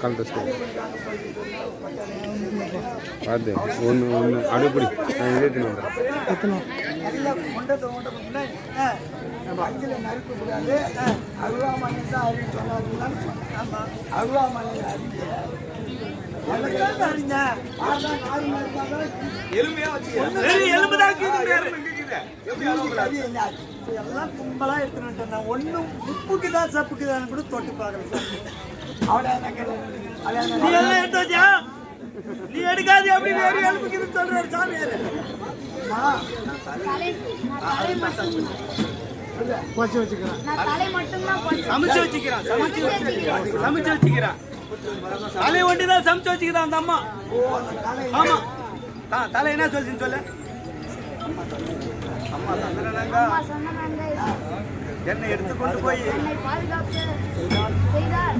கால் test பார்த்து ஒன்று ஒன்று அடுப்படி நான் இதே தின்னு வந்துடுறேன் கொண்டது கொண்டது முன்னாடி நம்ம அஞ்சில் நறுக்க கூடாது அருவாமணி தான் அறிவு சொன்னாங்க அருவாமணி அறிவு எனக்கு தான் அறிஞ்சேன் அதான் நாலு நாள் தான் அது என்ன ஆச்சு? எல்லாம் கும்பலா எடுத்துட்டு வந்துட்டேன் ஒன்றும் உப்புக்கு தான் சப்புக்கு தான் கூட தொட்டு பார்க்கல சார் அவட எனக்கு அவட நீ எல்லாம் எடுத்து வச்சியா நீ எடுக்காது எப்படி வேறு எழுப்புக்குதுன்னு சொல்றாரு சாமியார் வச்சு வச்சுக்கிறேன் நான் தலை மட்டும்தான் கொஞ்சம் சமைச்சு வச்சுக்கிறான் சமைச்சு வச்சிருக்கேன். சமைச்சு வச்சுக்கிறான் தலை ஒண்டி தான் சமைச்சு வச்சுக்கிறான் அந்த அம்மா ஆமா தா- தலை என்ன சொல்லுன்னு சொல்லு அம்மா சந்திரனாங்க அம்மா சொன்னாங்க என்னை எடுத்து கொண்டு போய் என்னை பாதுகாப்பு செய்தார்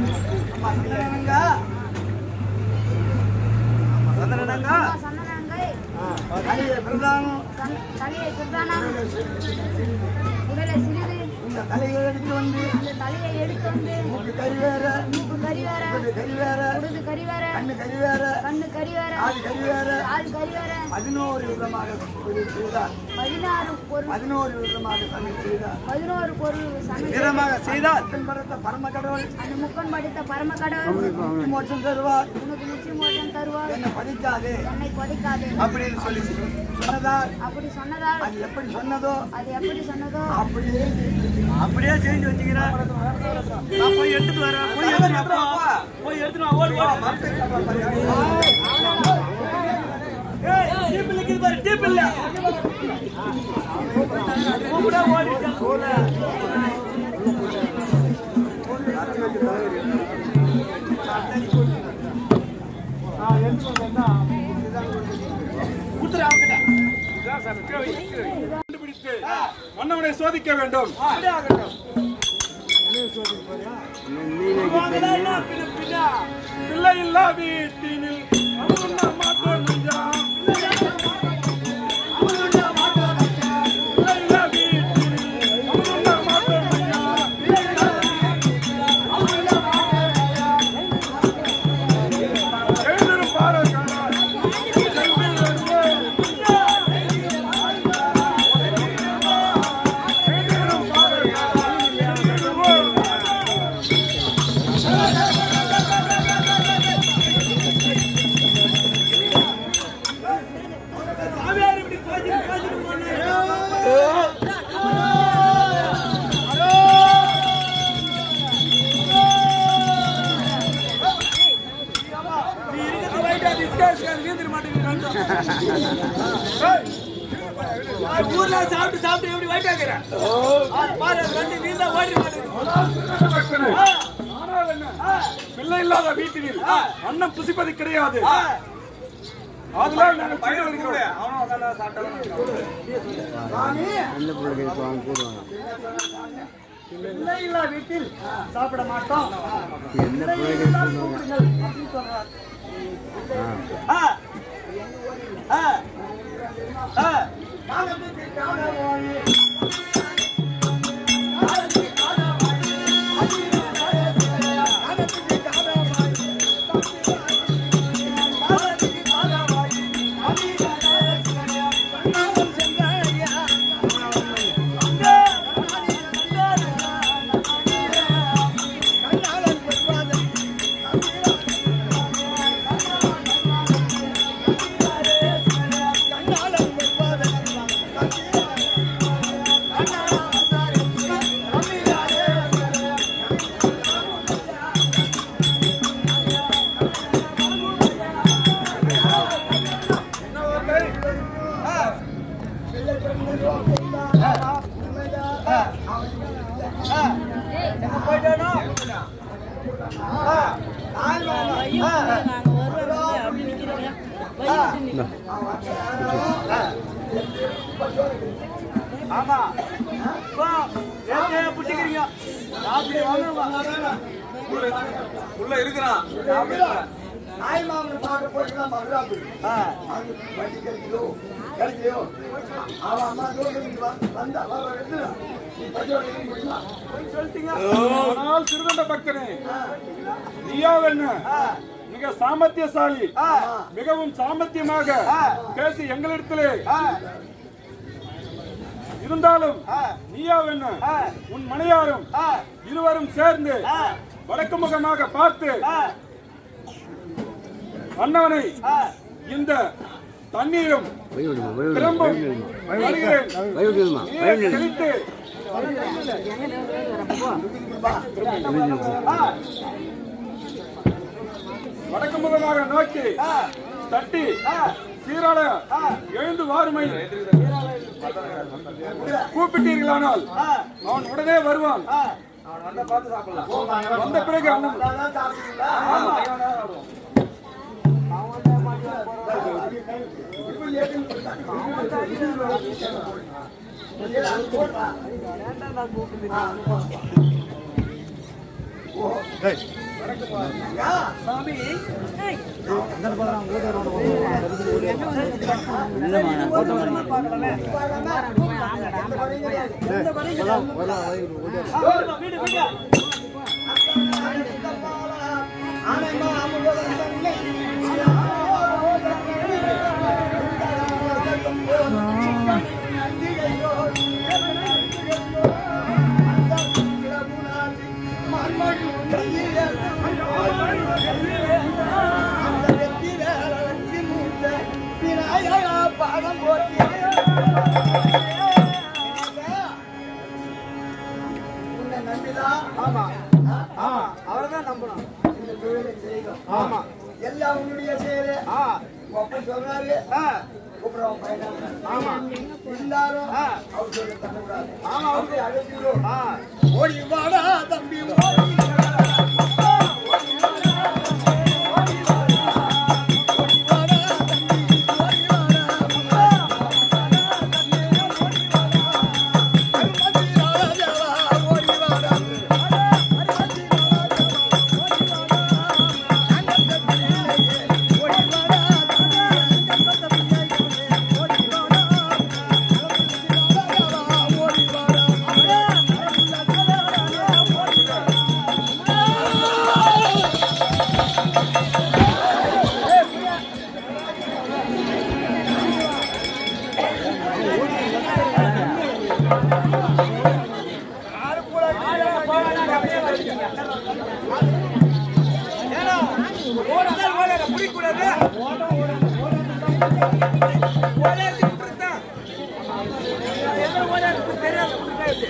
சந்திரனாங்க அம்மா சொன்னாங்க தலையை பிரதானம் சன்- தலையை பிரதானம் இவரை சிறிது இந்த தலையை எடுத்து வந்து அந்த தலையை எடுத்து வந்து மூக்கு கறி வேற மூக்கு கறி வேற உடம்பு கறி வேற உடுது கறி வேற கண்ணு கறி வேற கண்ணு கறி வேற காது கறி வேற காது கறி வேற பதினோரு விதமாக செய்தார் பதினாறு பொருள் பதினோரு விதமாக சமையல் செய்தார் பதினோரு பொருள் சமைச்சு வீரமாக செய்தார் முக்கன் படைத்த பரம கடவுள் அந்த முக்கன் படித்த பரம கடவுள் முக்தி மோட்சம் தருவார் உனக்கு நிச்சயமோசம் தருவார் என்னை படிக்காதே என்னை கொதிக்காது அப்படின்னு சொல்லி சொன்னதால் அப்படி சொன்னதால் அது எப்படி சொன்னதோ அது எப்படி சொன்னதோ அப்படியே அப்படியே செஞ்சு வச்சுக்கிறேன் நான் போய் எடுத்துட்டு வரேன் போய் எடுத்துட்டு வா. போய் எடுத்துட்டு வா ஓடு ஓடு ஏய் டீப் இருக்குது பாரு டீப் இல்ல கூட ஓடிட்டேன் குடுத்துரு அவங்கிட்ட கண்டுபிடித்து மன்னவனை சோதிக்க வேண்டும் வாங்கடா, என்ன பின்ன பின்ன பிள்ளை இல்லா வீட்டினில் அமுதா மாட்டோம் நெஞ்சா. பிள்ளை இல்லா வீட்டினில் அமுதா மாட்டோம் நெஞ்சா. எழுந்திரும் பாருங்களா. செல்வில் வருவோம். எழுந்திரும் பாருங்களா. எழுந்திருவோம். சாமியார் இப்படி கோச்சிட்டு கோச்சிட்டு போனாரு. நீ இருக்கிறது right ஆ, disguise காரன் வீழ்ந்துட மாட்டேங்கிறான். ஏய், ஊர்ல சாப்பிட்டு சாப்பிட்டு எப்படி white ஆக்குற? ஆ, பாரு, ரெண்டு வீழ்ந்தா ஓடி மாட்டேங்குது. ஆ, ஆனால் என்ன? பிள்ளை இல்லாத வீட்டினில் அன்னம் புசிப்பது கிடையாது அதெல்லாம் நாங்கள் செய்து வருகிறோம் பிள்ளை இல்லா வீட்டில் சாப்பிட மாட்டோம் பிள்ளை இருந்தால் கூப்பிடுங்கள் அப்படின்னு சொல்றார் ஆ, ஆ, ஆ. காலத்துக்கு காலவாணி ஆமா வா, ஏத்தே புடிச்சுக்கிறீங்க. ராத்திரி வாங்க, வா. உள்ள இருக்கிறான் நாய் மாமன் பார்க்க போட்டுலாம் மறுநாள் ஆ. அது வண்டி கிடைக்குதோ கிடைக்கலையோ அவன் அம்மா தோட்டத்துக்கு வ- வந்தா வர எடுத்துடா நீ பச்சோட முடியுமா சொல்லிட்டீங்க ஆனால் சிறுதண்ட பக்தனே நீயாவென்ன மிக சாமர்த்தியசாலி ஆ. மிகவும் சாமர்த்தியமாக ஆ. பேசி எங்களிடத்திலே ஆ. இருந்தாலும் ஆ. நீயாவென்ன ஆ. உன் மனையாரும் ஆ. இருவரும் சேர்ந்து ஆ. வடக்கு முகமாக பார்த்து ஆ. அண்ணவனை ஆ. இந்த தண்ணீரும் திரும்பும் வருகிறேன் நீர் தெளித்து ஆ. வடக்கு முகமாக நோக்கி ஆ. தட்டி ஆ. சீராட எழுந்து வாருமை கூப்பிட்டீர்களானால் ஆ. அவன் உடனே வருவான் ஆ. வந்த பிறகு அண்ணன் அதான் சாப்பிடுங்களா சாமி வீடு வீடு பாடம் போட்டி உன்னை நம்பிதான் ஆமா ஆமா அவர்தான் நம்பணும் இந்த தொழிலை செய்யும் ஆமா எல்லாம் உன்னுடைய செயலு ஆ ஒப்ப சொல்றாரு ஆ கூப்பிடுறோம் பையனாங்க ஆமா இருந்தாலும் ஆ. அவர் சொல்ல தரக்கூடாது ஆமா, அவரை அழைக்கிறோம் ஆ ஓடி வாடா தம்பி ஓடி ஏன்னா ஒரு நாள் ஓலையில பிடிக்கூடாது ஓலையாச்சு விட்டுருத்தான் என்ன ஓலையாச்சு தெரியாத விட்டுருக்காது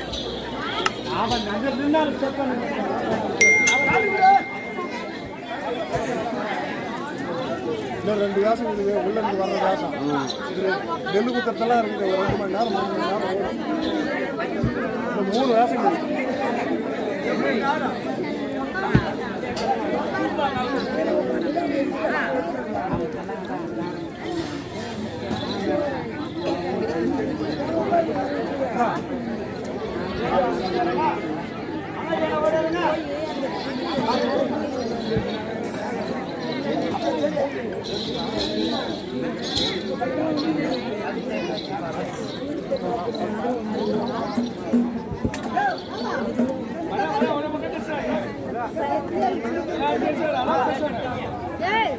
இன்னும் ரெண்டு வேஷம் இருக்குது உள்ள இருந்து வர்ற வேஷம் இது நெல்லு குத்தத்தெல்லாம் இருக்குது ஒரு ரெண்டு மணி நேரம் மூணு மணி நேரம் ஓடும். இன்னும் மூணு வேஷம் இருக்குது ஏய்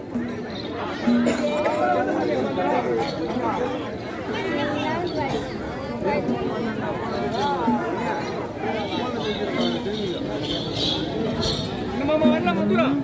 நம்ம வரலாம் வந்துடும்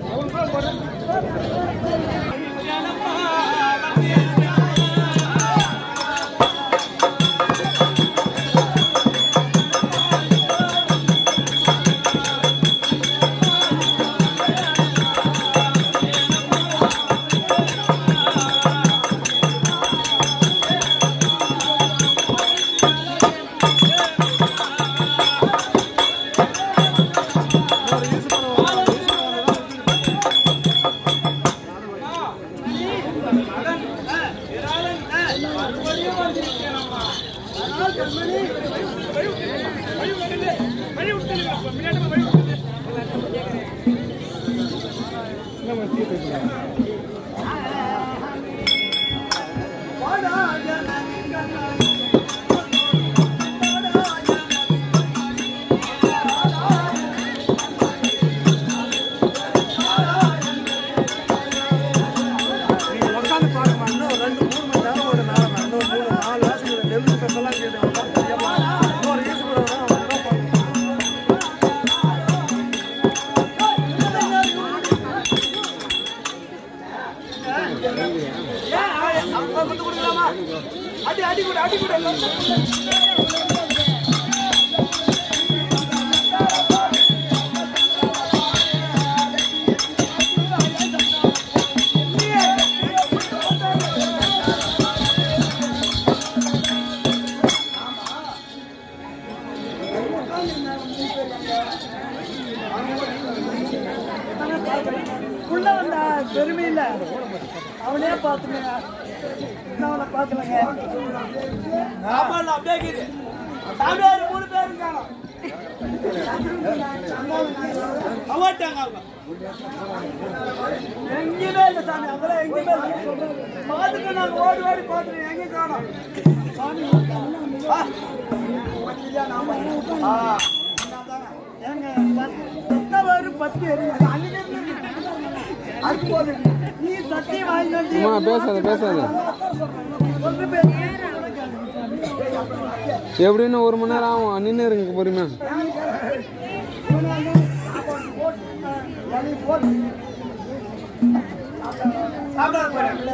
என்ன மாதிரி தீர்த்து வைக்கலாம் நீங்க உட்காந்து பாருங்க இன்னும் ஒரு ரெண்டு மூணு மணி நேரம் ஒரு நேரம் இன்னும் மூணு நாலு வாசல் நெல் கட்டெல்லாம் கேட்டு ஒரு ஈசு கூட அடி அடி கூட அடி கூட உள்ள வந்த பெருமை இல்ல அவனே பார்த்துங்க நான் அவனை பார்க்கலங்க சாப்பாடுல அப்படியே இருக்குது. சாமியார் மூணு பேரும் காணோம். அவாட்டாங்க அவங்க. எங்கேயுமே இல்லை சாமி அதெல்லாம் எங்கேயுமே இல்லை பார்த்துட்டு நாங்கள் ஓடி ஓடி பார்த்துட்டு எங்கேயும் காணோம் சாமி ஆ. ஆ. ஏங்க பத்து- எத்தனை பேரு பத்து எரியுது? அன்னைக்கு இருந்து அது போதும். நீ சத்தியம் வாங்கி வந்து பேசாத பேசாத ஒன்று பேர் எப்படின்னு ஒரு மணி நேரம் ஆகும் நின்று இருங்க பொறுமையா சாப்பிடாத போறேன்.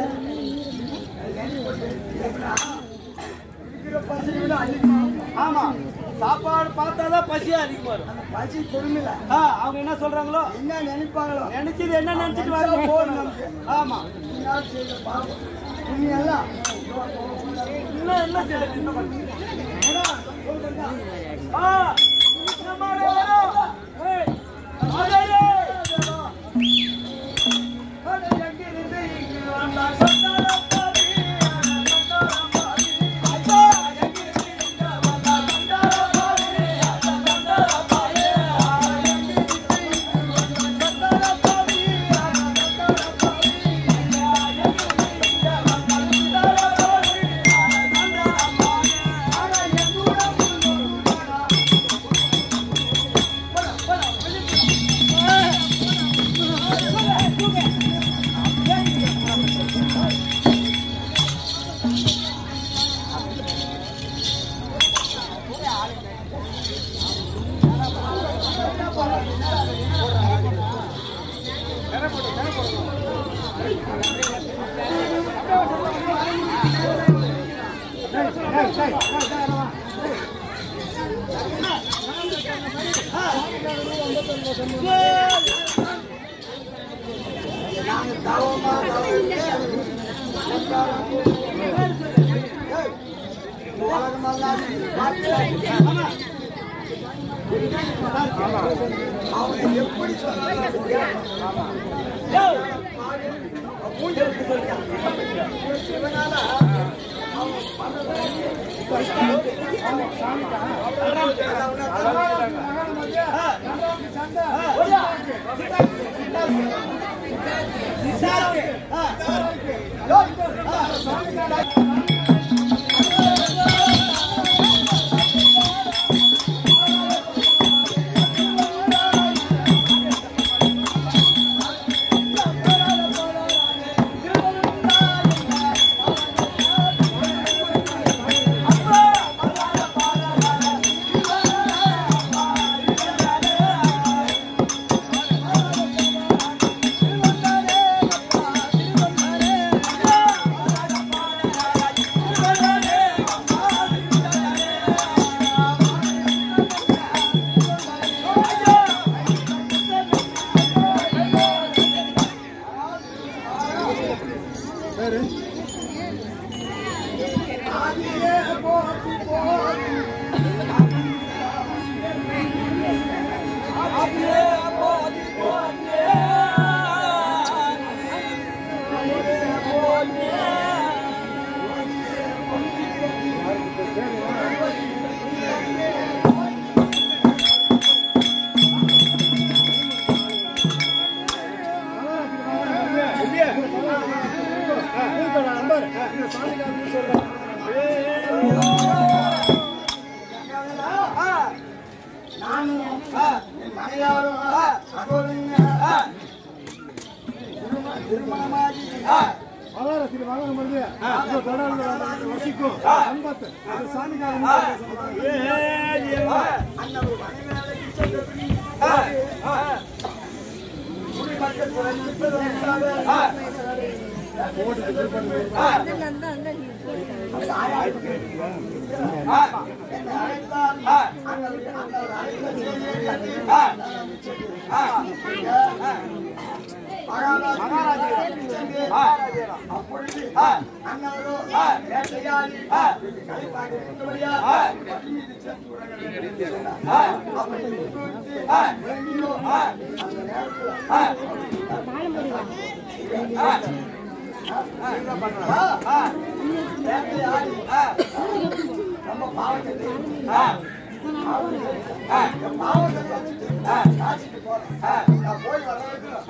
ஆமா சாப்பாடு பார்த்தாதான் பசி அதிகமா இருக்கும் பசி கொடுமையில ஆ, அவங்க என்ன சொல்றாங்களோ என்ன நினைப்பாங்களோ நினைச்சது என்ன நினைச்சிட்டு வராங்க போதும் நமக்கு. ஆமா இன்னார் செய்த பாவம். இனி எல்லாம் இன்னும் என்ன செய்யறது இன்னும் பண்ணு. ஆ, நம்மால வரும். ஏய், ஆகாதே. அது எங்கிருந்து இங்கு வந்தார் சந்தானப்பாடி, சந்தானப்பாடி. அப்பா, எங்கிருந்து இங்கு வந்தார் சந்தானப்பாடி, சந்தானப்பாடி. எங்கிருந்து இங்கு வந்தார் சந்தானப்பாடி, சந்தானப்பாடி. ஆ நானும் என் மனையாரும் சகோதரங்க திரும- திருமணமாகி அதான் திரு மகன் வந்து இதோ கடவுள் வசிக்கும் அன்பத்து அது சாமிக்காரன் அண்ணன் மனைவியாரை இஷ்டப்படி குடிமக்கள் பிறந்ததாக என்னை அழைத்தால் அண்ணன் அண்ணன் அழைத்த செய்தியை அப்பொழுது அண்ணாவரோ வேட்டையாடி கலைப்பாக இருக்கும்படியாக மீது சென்று உறங்க வேண்டும் என்று சொன்னார். அப்படி குறித்து விளங்கியோ அந்த நேரத்தில் வேட்டையாடி நம்ம பாவத்தை பாவத்தை காசிக்கு போறேன் நான் போய் வர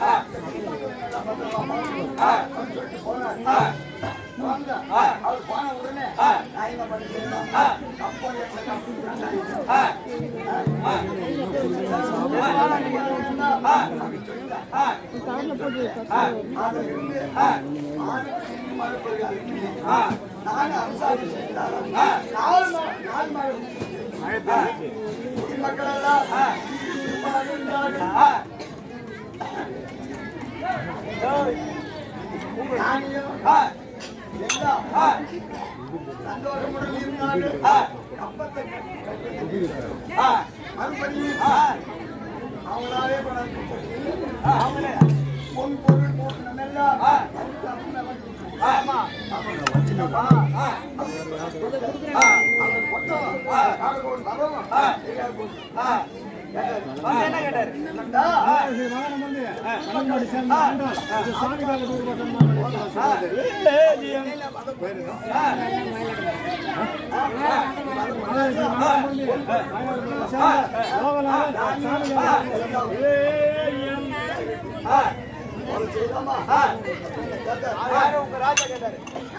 அவர் போன உடனே நான் என்ன பண்ணிட்டேன் அப்போ நான் அம்சாரி செய்கிறார் நாலு நாலு மக்கள் எல்லாம் சந்தோஷமுடன் இருந்தார்கள் அப்பத்தை மறுபடியும் அவங்களாவே அவங்களே பொன் பொருள் போட்டனெல்லாம் ஆமா என்ன கேட்டாரு மகன் வந்து கண்ணாடி சேர்ந்து ஆண்டாள் இது சாமிக்காரன் ஊர் யாரு உங்க ராஜா கேட்டாரு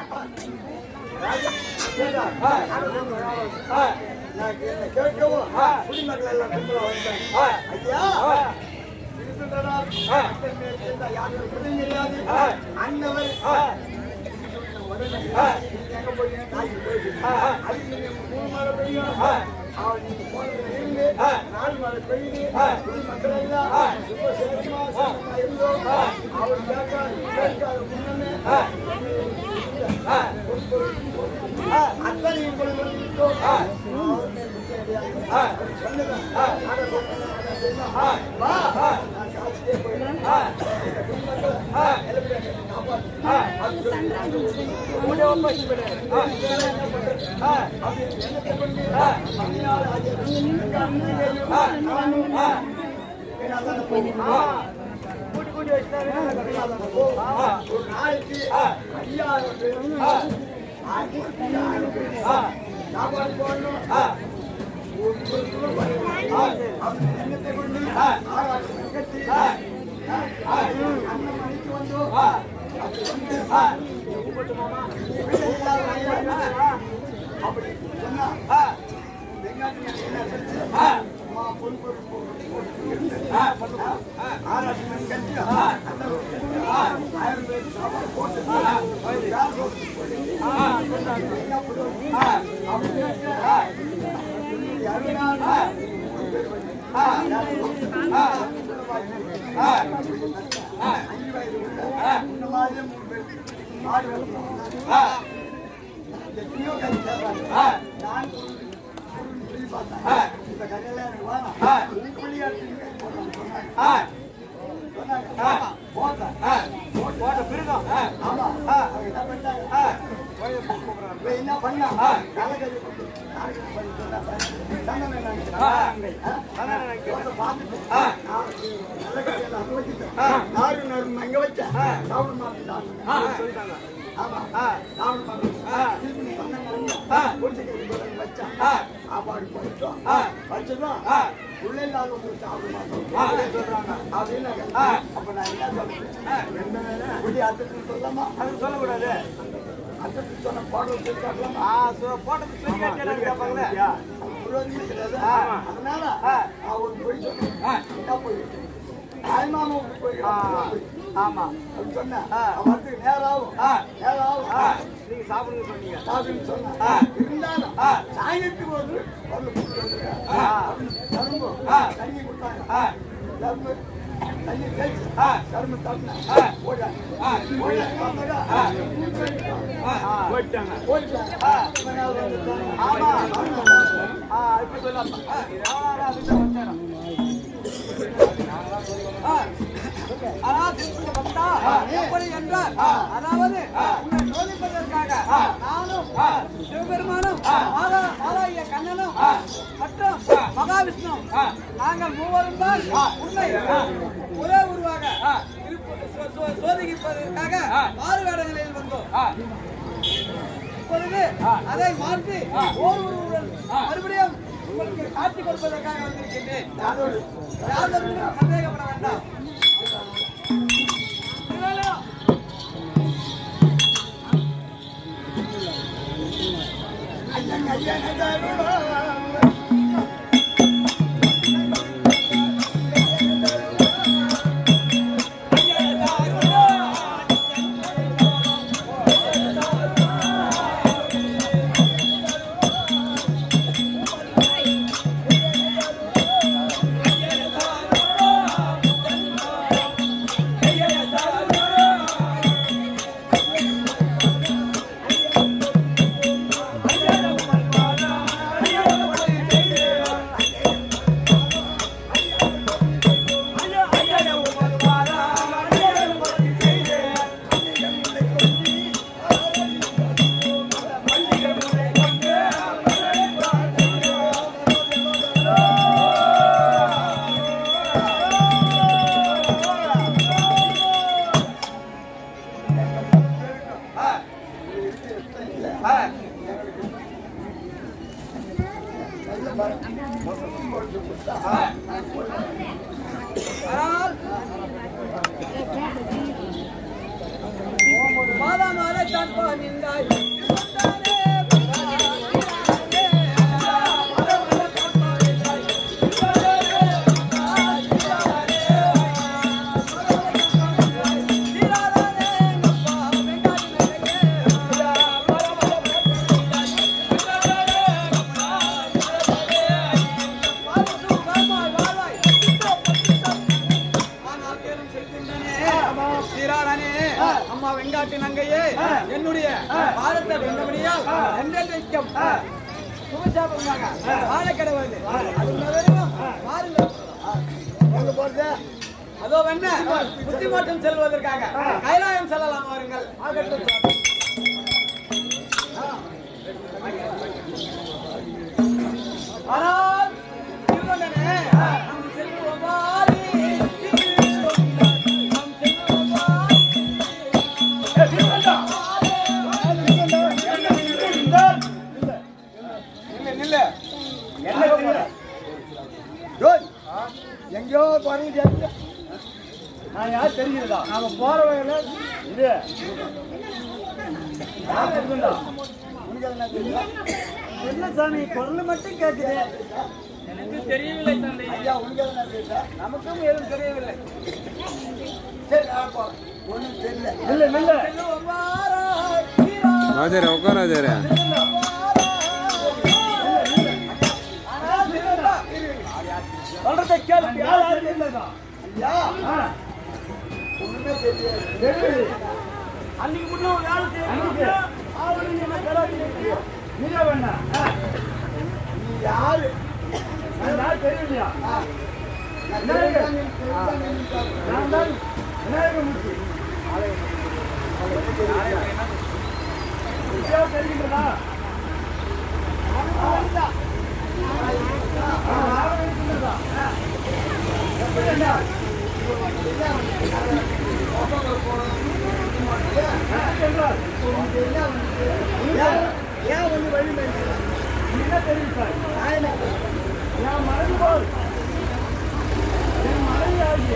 கேட்கவும் குடிமக்கள் எல்லாம் கும்பலா வந்தாங்க. ஐயா இருக்கின்றனர். மக்கள் மேல் எந்த யாரும் குறை கிடையாது. அன்னவர் உடனே நீங்க எங்க போறீங்க? தாய்க்கு போயிட்டு. அதுக்கு நீங்க மூணு மழை பெய்யும். அவர் நீங்க போனதுல இருந்து நாலு மழை பெய்யுது. குடிமக்கள் எல்லாம் ரொம்ப சேதமா சேதமா இருந்தோம். அவர் கேட்காது கேட்காத முன்னமே அத்தனை பொழுது கூட்டி கூட்டி வச்சுட்டாரு ஒரு நாளைக்கு ஐயாயிரம் பேர் சாப்பாடு போடணும் ஒரு ஒரு கிலோ பண்ணணும். அப்படி எண்ணத்தை கொண்டு ஆகாசம் கட்டி அண்ணன் மணிக்கு வந்தோம் அப்படி வந்து வீட்டுல எல்லாரும் ஐயா அப்படி சொன்னா வெங்காயம் என்ன செஞ்சு அம்மா பொன் பொருள் போட்டு ஆராய்ச்சி பண்ணி கட்டி ஆயிரம் பேர் சாப்பாடு போட்டு யார் போட்டு போட்ட பிறகும் என்ன பண்ணா கலகரி நாடு நடு அங்க வச்சேன் சாப்பிட மாட்டேன் சொல்லிட்டாங்க ஆமா சாப்பிட மாட்டேன் திருப்பி சொன்னாங்க குடிச்சு வச்சேன் சாப்பாடு போயிட்டோம் வச்சதும் உள்ள இல்லாத ஒரு சாப்பிட மாட்டோம் சொல்றாங்க அப்படின்னு அப்ப நான் என்ன சொல்றேன் குடி அத்துக்கு சொல்லாமா அது சொல்லக்கூடாது அச்சத்து சொன்ன பாடல் சொல்லி காட்டலாமா ஆ, சோ, போட்டது சொல்லி கேட்டா கேட்பாங்களே. விரோதமே கிடையாது அதனால நான் ஒரு பொய் சொன்னேன் என்ன பொய் தாய்மாமா போய் ஆமா அப்படி சொன்னேன் அவன் வரதுக்கு நேரம் ஆகும் நேரம் ஆகும் நீங்க சாப்பிடுங்க சொன்னீங்க அப்படின்னு சொன்னேன் இருந்தாலும் சாயத்துக்கு ஒரு பொருள் கொடுத்து வந்திருக்கேன் கரும்பு தண்ணி கொடுத்தாங்க கரும்பு தண்ணி தேய்ச்சி கரும்பு தட்டினேன் போட்டேன் போட்டேன் பார்த்தாக்கா போயிட்டாங்க போயிட்டேன் இவனாவது வந்துட்டான். ஆமா ஆ, இப்ப சொல்லலாம் ஆ, எவ்வளவு அதுதான் வச்சாராம். ஆ, ஆனால் திருப்பதி வந்தா எப்படி என்றால் அதாவது உன்னை சோதிப்பதற்காக நானும் சிவபெருமானும் மாதா மாதாய கண்ணனும் மற்றும் மகாவிஷ்ணு நாங்கள் மூவரும் தான் உன்னை ஒரே உருவாக இருப்ப- சோ- சோ- சோதிப்பதற்காக ஆறு வேடங்களில் வந்தோம் இப்பொழுது அதை மாற்றி ஓர் ஒருவருடன் மறுபடியும் உங்களுக்கு காட்சி கொடுப்பதற்காக வந்திருக்கின்றேன் யாதொன்றிலும் சந்தேகப்பட வேண்டாம் திருவேலா, ஆனால் மாதா மாலை தான் பாவிந்தாய் சீராளனே, அம்மா வெங்காட்டு நங்கையே என்னுடைய பாரத்தை வென்றபடியால் என்றென்றைக்கும் சுகசாபமாக வாழ கிடவது அது வரையும் வாருங்கள் எங்க போறது அதோ வெண்ண புத்தி மாற்றம் செல்வதற்காக கைலாயம் செல்லலாம் வாருங்கள் ஆனால் திருவண்ணனே, நம் செல்வம் வாரி, நம் செல்வம் வாரி. நில்லு நில்லு டேய், எங்கேயோ குறைஞ்சிட்டு நான் யார் தெரியுதா நாம போற வகையில இது யார் தெரியுதா உனக்கு என்ன தெரியும் என்ன சாமி குரல் மட்டும் கேட்குது ஐயா உனக்கு என்ன தெரியும் நமக்கும் எதுவும் தெரியவில்லை சரி நான் போறேன் ஒன்றும் தெரியல இல்ல இல்ல செல்வம் வாராய், சீராய். ராஜாரே உட்கார ராஜாரே சொல்றதை கேளு யார் யார் தெரியலதா ஐயா ஒண்ணுமே தெரியாது அன்னைக்கு முன்ன ஒரு வேலை செய்யணும் அவனுக்கு என்ன கலாச்சி நீங்க வேணா நீ யாரு நான் யார் தெரியலையா நான் தெரியாம நீ தெரியாம நீ பாரு. நான் தான் விநாயகமூர்த்தி விஷயம் தெரியுங்களா ஏன் ஒண்ணு வழி மேய்க்கிறேன்? என்ன தெரியும் சார் நான் என்ன சொல்றேன்? என் மனைவி போல் என் மனைவி ஆகிய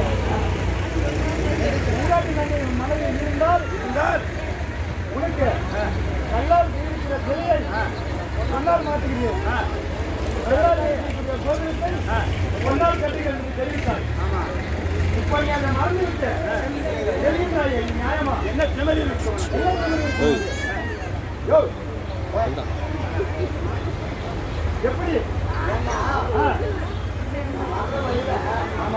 ஊராட்சி நகரின் மனைவி இருந்தால் இருந்தால் உனக்கு கல்லால் இருக்கிற சிலையை பொன்னால் மாற்றுகிறேன் கல்லால் இருக்கிற கோவிலத்தை பொன்னால் கட்டுகிறேன் என்று தெரிவித்தார் இப்ப நீ அதை மறந்து விட்ட தெரிவித்தாயே இது நியாயமா என்ன திமிரி என்ன திமிரி இருக்கு? யோ, எப்படி ஆ. ஆமா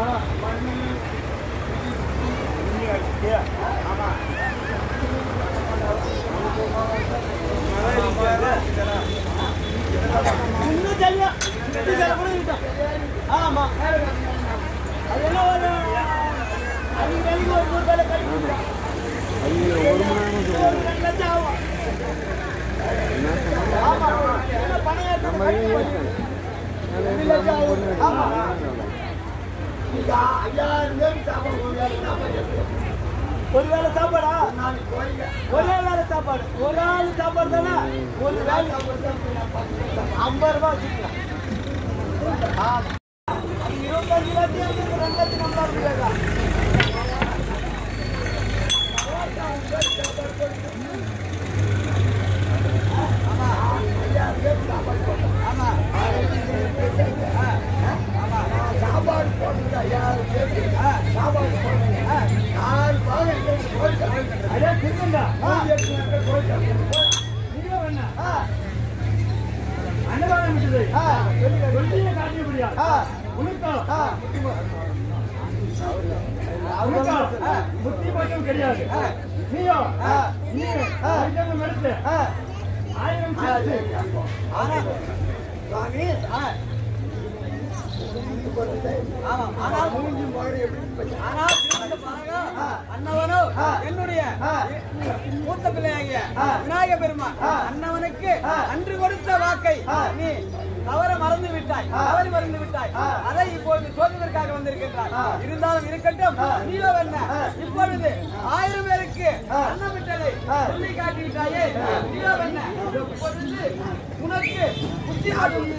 இன்னும் சரியா இன்னும் சரியா கூட இருக்கட்டும். ஆமா அது என்ன ஒரு அன்னைக்கு வேலைக்கு ஒரு நூறு வேலை கிடைக்கும் ஒரு ரெண்டு லட்சம் ஆகும் ஆமா என்ன பணம் ஏத்தணும், ரெண்டு லட்சம் ஆகும். ஆமா ஐயாயிரம் பேருக்கு சாப்பாடு ஒரு வேளை சாப்பாடு ஒரு வேளை சாப்பாடா ஒரே வேளை சாப்பாடு ஒரு ஆள் சாப்பாடு தானே ஒரு வேளை ஐம்பது ரூபாய் வச்சுக்கலாம் ஆமா. அது இருபத்தஞ்சு லட்சம் இருக்கு, ரெண்டு லட்சம் நம்மளால முடியாதா? ஆமா. ஐயாயிரம் பேருக்கு சாப்பாடு போட்டோம். ஆமா. ஆ. ஆமா. சாப்பாடு போட்டது ஐயாயிரம் பேருக்கு. ஆ. சாப்பாடு போட்டது. ஆ. நாலு பாகம் இருக்கு, கோயில் கட்டுறது. அதே திருவண்டா. நூத்தி எட்டு நாட்கள் கோயில் கட்டுறது. நீங்க வேணா? ஆ. அன்னதானம் விட்டது. ஆ. வெள்ளியை காட்டிய முடியாது. ஆ. உனக்கா? ஆ. உனக்கா? ஆ. புத்தி மட்டும் கிடையாது நீயோ நீ ஆயிரம் எடுத்து ஆயிரம் சேர்த்து. ஆனா சுவாமி ஆ ஆமா ஆனால் ஆனால் திருமண பாருங்க அண்ணவனோ என்னுடைய மூத்த பிள்ளையாகிய விநாயக பெருமான் அண்ணவனுக்கு அன்று கொடுத்த வாக்கை நீ தவற மறந்து விட்டாய் தவறி மறந்து விட்டாய் அதை இப்பொழுது சோதிப்பதற்காக வந்திருக்கின்றாய் இருந்தாலும் இருக்கட்டும் நீலோ என்ன இப்பொழுது ஆயிரம் பேருக்கு அன்னம் விட்டதை சொல்லி காட்டிவிட்டாயே நீலோ என்ன இப்பொழுது உனக்கு புத்தி மாட்டும்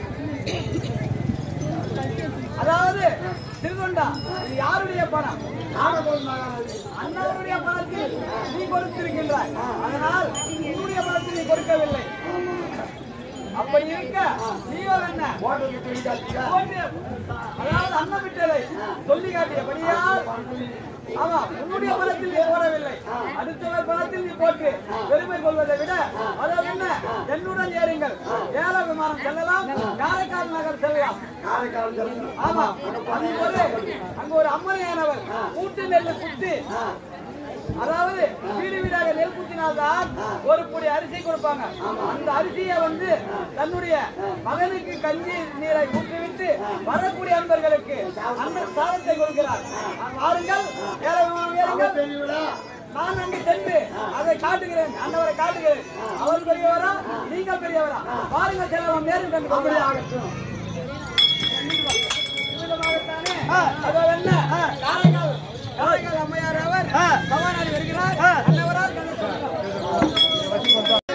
அதாவது திருகொண்டா இது யாருடைய பணம் அண்ணாவுடைய பணத்தில் நீ கொடுத்திருக்கின்றாய் அதனால் உன்னுடைய பணத்தில் நீ கொடுக்கவில்லை அப்படி இருக்க நீயோ என்ன போட்டு, அதாவது அண்ணன் விட்டதை சொல்லி காட்டியபடியால் ஆமா உன்னுடைய பணத்தில் நீ போடவில்லை அடுத்தவர் பணத்தில் நீ போட்டு பெருமை கொள்வதை விட அதை என்ன என்னுடன் ஏறுங்கள் ஏல விமானம் செல்லலாம் காரைக்கால் நகர் செல்லலாம் ஆமா அங்கு ஒரு அங்க ஒரு அம்மனையானவர் கூட்டு நெல்லு குத்தி அதாவது வீடு வீடாக நெல் குத்தினால்தான் ஒரு பொடி அரிசி கொடுப்பாங்க அந்த அரிசியை வந்து தன்னுடைய மகனுக்கு கஞ்சி நீரை ஊற்றிவிட்டு வரக்கூடிய அன்பர்களுக்கு அந்த சாதத்தை கொடுக்கிறார் வாருங்கள் ஏற ஏறுங்கள் நான் அங்கு சென்று அதை காட்டுகிறேன் அன்னவரை காட்டுகிறேன் அவர் பெரியவரா நீங்கள் பெரியவரா பாருங்கள் செல்லலாம் நேரம் கண்டு அப்படி ஆகட்டும் அதோ என்ன காரைக்கால் காரைக்கால் அம்மையார் அவர் பவானாடி வருகிறார் அன்னவரால் கண்டு சொல்லுங்கள்.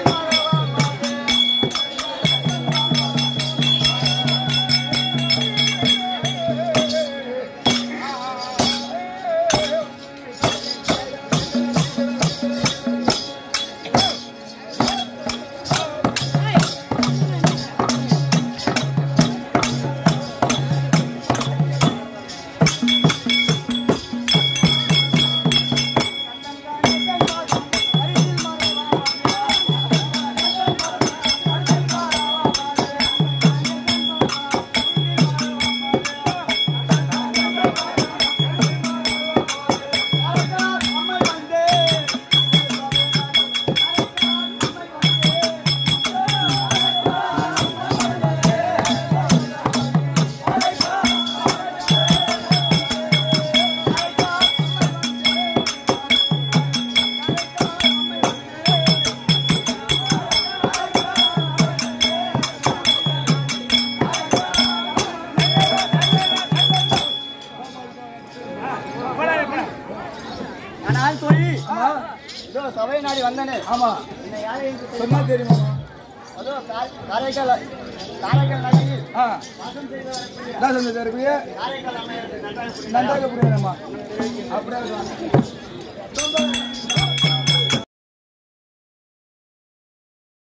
ஆனால் தொழி இதோ சபை நாடி வந்தனே ஆமா என்னை யாரை என்று தெரியுமா? சொன்னா தெரியுமா அதோ கா- காரைக்கால் காரைக்கால் நகரில் ஆ வாசம் செய்து வரக்கூடிய என்ன சொன்னது இருக்கு காரைக்கால் அம்மையாருக்கு நன்றாக புரியும். நன்றாக புரியுதுமா அப்படியே இருக்கலாம்.